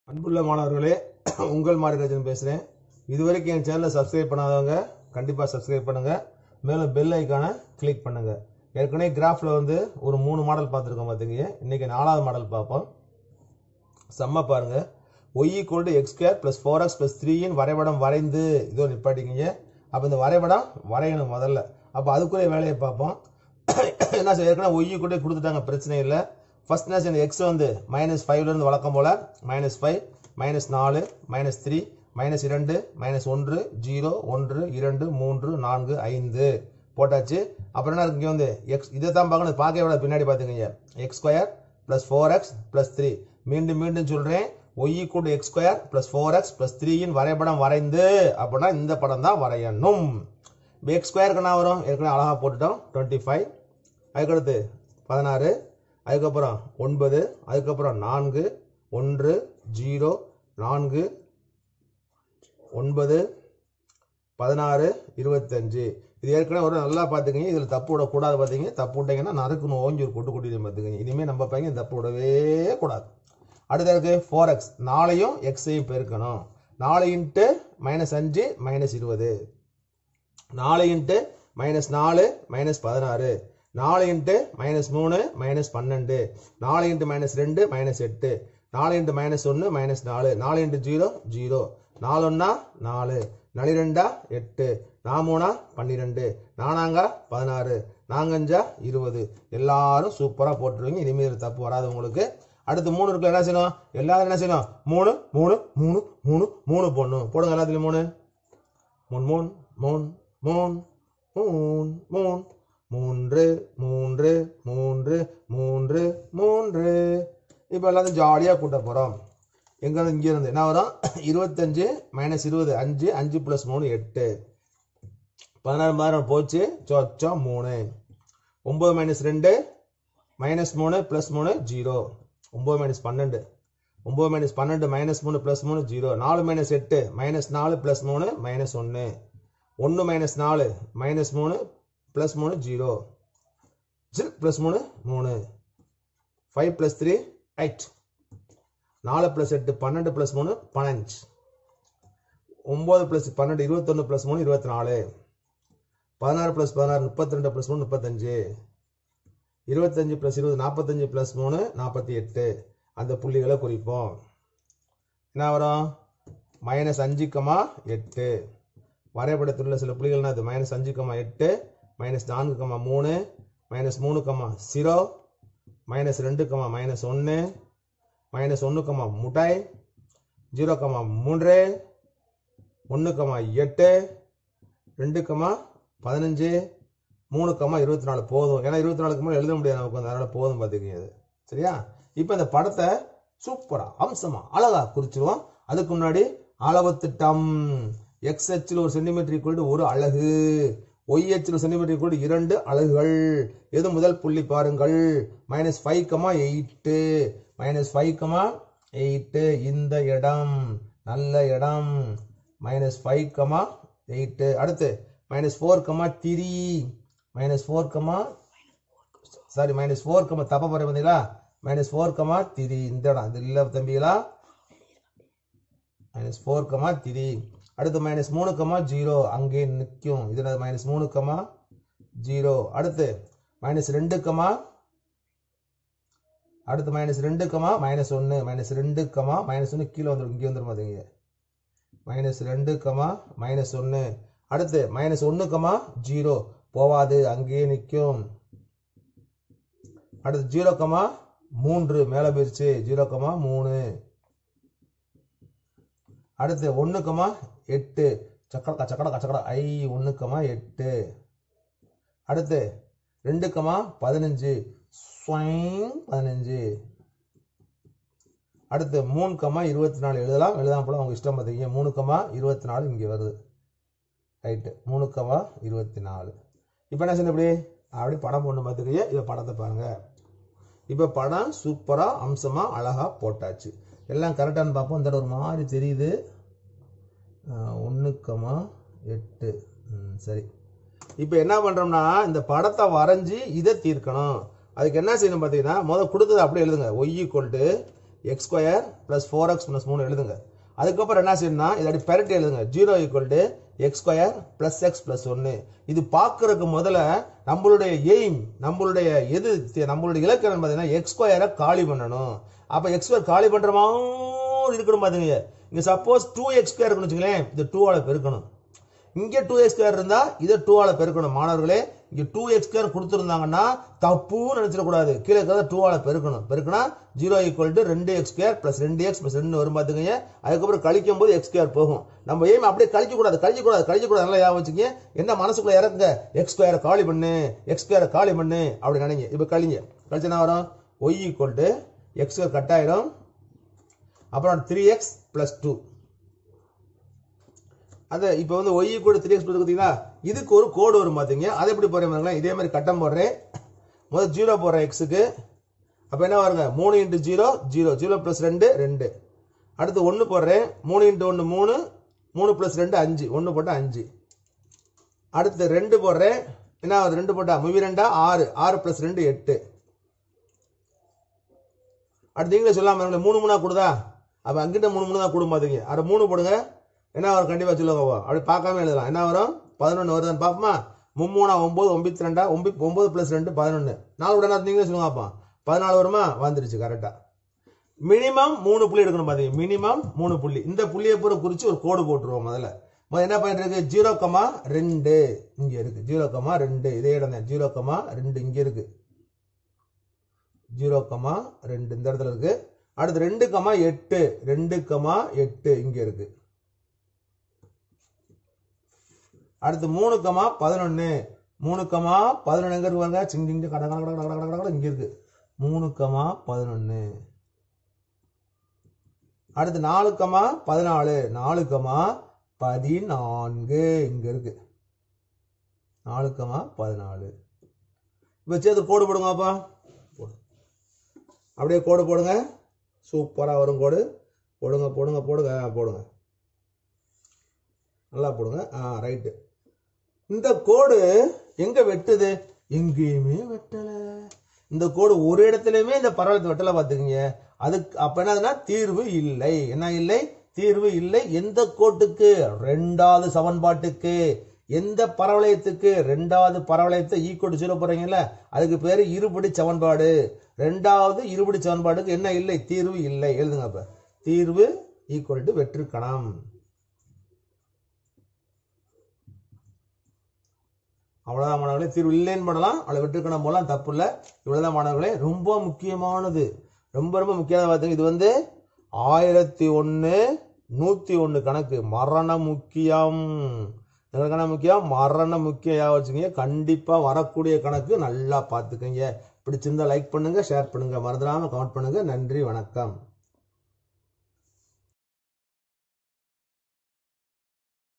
அன்புள்ள மாணவர்களே உங்கள் மாரிராஜன் பேசுகிறேன் இதுவரைக்கும் என் சேனலை சப்ஸ்கிரைப் பண்ணாதவங்க கண்டிப்பாக சப்ஸ்கிரைப் பண்ணுங்க மேலும் பெல் ஐக்கானை கிளிக் பண்ணுங்க ஏற்கனவே கிராஃபில் வந்து ஒரு மூணு மாடல் பார்த்துருக்கோம் பார்த்தீங்க இன்னைக்கு நாலாவது மாடல் பார்ப்போம் செம்ம பாருங்க y equal to x square plus four x plus த்ரீயின் வரைபடம் வரைந்து இதோ நிப்பாட்டிக்கிங்க அப்போ இந்த வரைபடம் வரையணும் முதல்ல அப்போ அதுக்குரிய வேலையை பார்ப்போம் என்ன சார் ஏற்கனவே ஒய் ஈக்குவல் டு கொடுத்துட்டாங்க பிரச்சனை இல்லை ஃபர்ஸ்ட் என்ன செய்யணும் எக்ஸ் வந்து மைனஸ் ஃபைவ்லேருந்து வழக்கம் போல் மைனஸ் ஃபைவ் மைனஸ் நாலு மைனஸ் த்ரீ மைனஸ் இரண்டு மைனஸ் ஒன்று ஜீரோ ஒன்று இரண்டு மூன்று நான்கு ஐந்து போட்டாச்சு அப்புறம் என்ன இருக்கு இங்கே வந்து எக்ஸ் இதை தான் பார்க்கணும் பார்க்க விட பின்னாடி பார்த்துக்கங்க x square plus four x plus three மீண்டும் மீண்டும் சொல்கிறேன் y equal x square plus four x plus த்ரீயின் வரைபடம் வரைந்து அப்படின்னா இந்த படம் தான் வரையணும் இப்போ எக்ஸ் ஸ்கொயருக்கு என்ன வரும் ஏற்கனவே அழகாக போட்டுட்டோம் டுவெண்ட்டி ஃபைவ் அதுக்கடுத்து பதினாறு அதுக்கப்புறம் ஒன்பது அதுக்கப்புறம் நான்கு ஒன்று ஜீரோ நான்கு ஒன்பது பதினாறு இருபத்தஞ்சு இது ஏற்கனவே ஒரு நல்லா பார்த்துக்கங்க இதில் தப்பு விடக்கூடாது பார்த்தீங்க தப்பு விட்டீங்கன்னா நறுக்குன்னு ஓஞ்சி ஒரு கொட்டு கொட்டி பார்த்துக்கங்க இனிமேல் நம்ம பையன் தப்பு விடவே கூடாது அடுத்த இருக்கு ஃபோர் எக்ஸ் நாளையும் எக்ஸையும் பெருக்கணும் நாலு இன்ட்டு மைனஸ் அஞ்சு மைனஸ் இருபது நாலு இன்ட்டு மைனஸ் நாலு மைனஸ் பதினாறு நாலு இன்ட்டு மைனஸ் மூணு மைனஸ் பன்னெண்டு நாலு இன்ட்டு மைனஸ் ரெண்டு மைனஸ் எட்டு நாலு இன்ட்டு மைனஸ் ஒன்று மைனஸ் நாலு நாலு இன்ட்டு ஜீரோ ஜீரோ நாலு ஒன்றா நாலு நளி ரெண்டா எட்டு நாமூணா பன்னிரெண்டு நானாங்கா பதினாறு நாங்கஞ்சா இருபது எல்லாரும் சூப்பராக போட்டுருவீங்க இனிமேல் தப்பு வராது உங்களுக்கு அடுத்து மூணு இருக்குல்ல என்ன செய்யணும் எல்லாரும் என்ன செய்யணும் மூணு மூணு மூணு மூணு மூணு போடணும் போடுங்க எல்லாத்துலேயும் மூணு மூணு மூணு மூணு மூணு மூணு மூணு மூன்று மூன்று மூன்று மூன்று மூன்று இப்போ எல்லாத்தையும் ஜாலியாக கூட்ட போகிறோம் எங்கேருந்து இங்கேருந்து என்ன வரும் இருபத்தஞ்சு மைனஸ் இருபது அஞ்சு அஞ்சு ப்ளஸ் மூணு எட்டு பதினாறு பதினாறு போச்சு சொச்சம் மூணு ஒம்பது மைனஸ் ரெண்டு மைனஸ் மூணு ப்ளஸ் மூணு ஜீரோ ஒம்பது மைனஸ் பன்னெண்டு ஒம்பது மைனஸ் பன்னெண்டு மைனஸ் மூணு ப்ளஸ் மூணு ஜீரோ நாலு மைனஸ் எட்டு மைனஸ் நாலு ப்ளஸ் மூணு மைனஸ் ஒன்று ஒன்று மைனஸ் நாலு மைனஸ் மூணு ப்ளஸ் மூணு ஜீரோ ஜில் ப்ளஸ் மூணு மூணு ஃபைவ் ப்ளஸ் த்ரீ எயிட் நாலு ப்ளஸ் எட்டு பன்னெண்டு ப்ளஸ் மூணு பன்னெண்டு ஒம்பது ப்ளஸ் பன்னெண்டு இருபத்தொன்று ப்ளஸ் மூணு இருபத்தி நாலு பதினாறு ப்ளஸ் பதினாறு முப்பத்தி ரெண்டு ப்ளஸ் மூணு முப்பத்தஞ்சு இருபத்தஞ்சு ப்ளஸ் இருபது நாற்பத்தஞ்சு ப்ளஸ் மூணு நாற்பத்தி எட்டு அந்த புள்ளிகளை குறிப்போம் என்ன வரும் மைனஸ் அஞ்சு கமா எட்டு வரைபடத்தில் உள்ள சில புள்ளிகள்னா அது மைனஸ் அஞ்சு கமா எட்டு மைனஸ் நான்கு கமா மூணு மைனஸ் மூணு கமா ஜீரோ மைனஸ் ரெண்டு கமா மைனஸ் ஒன்று மைனஸ் ஒன்று கமா முட்டாய் ஜீரோ கமா மூன்று ஒன்று கமா எட்டு ரெண்டு கமா பதினஞ்சு மூணு கமா இருபத்தி நாலு போதும் ஏன்னா இருபத்தி நாலுக்கு மேலே எழுத முடியாது நமக்கு அதனால போதும் பார்த்துக்கிங்க அது சரியா இப்போ இந்த படத்தை சூப்பராக அம்சமாக அழகா குறிச்சிருவோம் அதுக்கு முன்னாடி அளவு திட்டம் எக்ஸ் அச்சில் ஒரு சென்டிமீட்டர் ஈக்குவல் ஒரு அழகு ஒய் அச்சில் ஒரு சென்டிமீட்டர் ஈக்குவல் இரண்டு அலகுகள் எது முதல் புள்ளி பாருங்கள் minus five comma eight minus five comma eight இந்த இடம் நல்ல இடம் மைனஸ் ஃபைவ் கமா எயிட்டு அடுத்து minus four comma three minus four comma sorry minus four comma தப்ப போற பார்த்தீங்களா மைனஸ் ஃபோர் கமா த்ரீ இந்த இடம் இது இல்லை தம்பிகளா மைனஸ் ஃபோர் கமா த்ரீ அடுத்து மைனஸ் மூணு கமா ஜீரோ அங்கே நிற்கும் இது மைனஸ் மூணு கமா ஜீரோ அடுத்து மைனஸ் ரெண்டு கமா அடுத்து மைனஸ் ரெண்டு கமா மைனஸ் ஒன்று மைனஸ் ரெண்டு கமா மைனஸ் ஒன்று கீழே வந்துடும் இங்கே வந்துடும் பார்த்தீங்க மைனஸ் ரெண்டு கமா மைனஸ் ஒன்று அடுத்து மைனஸ் ஒன்று கமா ஜீரோ போவாது அங்கேயே நிற்கும் அடுத்து ஜீரோ கமா மூன்று மேலே போயிடுச்சு ஜீரோ கமா மூணு அடுத்து ஒன்று கமா எட்டு சக்கடக்கா சக்கடக்கா சக்கடா ஐ ஒன்று கமா எட்டு அடுத்து ரெண்டு கமா பதினஞ்சு ஸ்வைங் பதினஞ்சு அடுத்து மூணு கமா இருபத்தி நாலு எழுதலாம் எழுதாம போல அவங்க இஷ்டம் பார்த்தீங்க மூணு கமா இருபத்தி நாலு இங்கே வருது ரைட்டு மூணு கமா இருபத்தி நாலு இப்போ என்ன செய்யணும் இப்படி அப்படி படம் போடணும் பார்த்துக்கிய இப்போ படத்தை பாருங்க இப்போ படம் சூப்பராக அம்சமாக அழகாக போட்டாச்சு எல்லாம் கரெக்டானு பார்ப்போம் இந்த ஒரு மாதிரி தெரியுது ஒன்று கமா எட்டு ம், சரி இப்போ என்ன பண்ணுறோம்னா இந்த படத்தை வரைஞ்சி இதை தீர்க்கணும் அதுக்கு என்ன செய்யணும் பார்த்தீங்கன்னா முதல் கொடுத்தது அப்படியே எழுதுங்க y equal to x square plus four x plus மூணு எழுதுங்க அதுக்கப்புறம் என்ன செய்யணும்னா இதாடி பெரட்டி எழுதுங்க zero equal to x square plus x plus ஒன்று இது பார்க்கறதுக்கு முதல்ல நம்மளுடைய எய்ம் நம்மளுடைய எது நம்மளுடைய இலக்கு என்னன்னு பார்த்தீங்கன்னா எக்ஸ் ஸ்கொயரை காலி பண்ணணும் அப்போ எக்ஸ் ஸ்கொயர் காலி பண்ணுற மாதிரி இருக்கணும் பார்த்துங்க இங்கே சப்போஸ் டூ எக்ஸ் ஸ்கொயர் இருக்குன்னு வச்சுங்களேன் இந்த டூவால் பெருக்கணும் இங்கே டூ எக்ஸ் ஸ்கொயர் இருந்தால் இதை டூவால் பெருக்கணும் மாணவர்களே இங்கே டூ எக்ஸ் ஸ்கொயர் கொடுத்துருந்தாங்கன்னா தப்புன்னு நினச்சிடக்கூடாது கீழே இருக்கிறத டூவால் பெருக்கணும் பெருக்கினா ஜீரோ ஈக்குவல் டு ரெண்டு எக்ஸ் ஸ்கொயர் ப்ளஸ் ரெண்டு எக்ஸ் ப்ளஸ் ரெண்டு வரும் பார்த்துக்கங்க அதுக்கப்புறம் கழிக்கும் போது எக்ஸ் ஸ்கொயர் போகும் நம்ம எய்ம் அப்படியே கழிக்கக்கூடாது கழிக்கக்கூடாது கழிக்கக்கூடாது நல்லா ஞாபகம் வச்சுங்க என்ன மனசுக்குள்ள இறக்குங்க எக்ஸ் ஸ்கொயரை காலி பண்ணு எக்ஸ் ஸ்கொயரை காலி பண்ணு அப்படி நினைங்க இப்போ கழிங்க கழிச்சு என்ன வரும் y equal to x square cut ஆயிடும் அப்புறம் த்ரீ எக்ஸ் ப்ளஸ் டூ அது இப்போ வந்து ஒய் கூட த்ரீ எக்ஸ் பார்த்தீங்களா இதுக்கு ஒரு கோடு வரும் பார்த்தீங்க அதை எப்படி போடுறேன் பாருங்களேன் இதே மாதிரி கட்டம் போடுறேன் முதல் ஜீரோ போடுறேன் எக்ஸுக்கு அப்போ என்ன வருங்க மூணு into zero zero zero plus ரெண்டு ரெண்டு அடுத்து ஒன்று போடுறேன் மூணு இன்ட்டு ஒன்று மூணு மூணு ப்ளஸ் ரெண்டு அஞ்சு ஒன்று போட்டால் அஞ்சு அடுத்து ரெண்டு போடுறேன் என்ன ஆகுது ரெண்டு போட்டா மூவி ரெண்டா ஆறு ஆறு ப்ளஸ் ரெண்டு எட்டு அடுத்து நீங்களே சொல்லாம மூணு மூணா கொடுதா அப்போ அங்கிட்ட மூணு மூணு தான் கொடுங்க பார்த்தீங்க அதை மூணு போடுங்க என்ன வரும் கண்டிப்பாக சொல்லுங்க அப்படி பார்க்காம எழுதலாம் என்ன வரும் பதினொன்று வருதுன்னு பார்ப்போமா மும்மூணா ஒம்பது ஒம்பத்தி ரெண்டா ஒம்பி ஒம்பது ப்ளஸ் ரெண்டு பதினொன்று நாலு உடனே நீங்களே சொல்லுங்க அப்பா பதினாலு வருமா வந்துருச்சு கரெக்டாக மினிமம் மூணு புள்ளி எடுக்கணும் பார்த்தீங்க மினிமம் மூணு புள்ளி இந்த புள்ளியை பூரா குறித்து ஒரு கோடு போட்டுருவோம் முதல்ல முதல்ல என்ன பண்ணிட்டு இருக்கு ஜீரோ கமா ரெண்டு இங்கே இருக்கு ஜீரோ கமா ரெண்டு இதே இடம் தான் ஜீரோ கமா ரெண்டு இங்கே இருக்கு ஜீரோ கமா ரெண்டு இந்த இடத்துல இருக்கு அடுத்து ரெண்டு கமா எட்டு ரெண்டு கமா எட்டு இங்க இருக்கு அடுத்து மூணு கமா பதினொன்னு மூணு கமா பதினொன்று எங்க இருக்கு பாருங்க சிங்க இங்க கட கட கட கட கட கட கட இங்க இருக்கு மூணு கமா பதினொன்னு அடுத்து நாலு கமா பதினாலு நாலு கமா பதினான்கு இங்க இருக்கு நாலு கமா பதினாலு இப்போ சேர்த்து கோடு போடுங்கப்பா போடு அப்படியே கோடு போடுங்க சூப்பராக வரும் கோடு போடுங்க போடுங்க போடுங்க ஆ, போடுங்க நல்லா போடுங்க ஆ ரைட்டு இந்த கோடு எங்க வெட்டுது எங்கேயுமே வெட்டல இந்த கோடு ஒரு இடத்துலயுமே இந்த பரவலத்தை வெட்டல பாத்துக்கீங்க அதுக்கு அப்ப என்னதுன்னா தீர்வு இல்லை என்ன இல்லை தீர்வு இல்லை எந்த கோட்டுக்கு ரெண்டாவது சமன்பாட்டுக்கு எந்த பரவளையத்துக்கு ரெண்டாவது பரவளையத்தை ஈக்குவல் சொல்ல போறீங்கல்ல அதுக்கு பேரு இருபடி சமன்பாடு ரெண்டாவது இருபடி சமன்பாட்டுக்கு என்ன இல்லை தீர்வு இல்லை எழுதுங்க அப்ப தீர்வு ஈக்குவல் டு வெற்றுக்கணம் அவ்வளவுதான் மாணவர்களே தீர்வு இல்லைன்னு பண்ணலாம் அவ்வளவு வெற்றுக்கணம் போலாம் தப்பு இல்லை இவ்வளவுதான் மாணவர்களே ரொம்ப முக்கியமானது ரொம்ப ரொம்ப முக்கியமான பார்த்தீங்க இது வந்து ஆயிரத்தி ஒன்று நூற்றி ஒன்று கணக்கு மரண முக்கியம் எங்களுக்கு என்ன முக்கியம் மரண முக்கியம் ஞாபகம் வச்சுக்கோங்க கண்டிப்பாக வரக்கூடிய கணக்கு நல்லா பார்த்துக்கங்க பிடிச்சிருந்தா லைக் பண்ணுங்க ஷேர் பண்ணுங்க மறந்துடாம கமெண்ட் பண்ணுங்க நன்றி வணக்கம்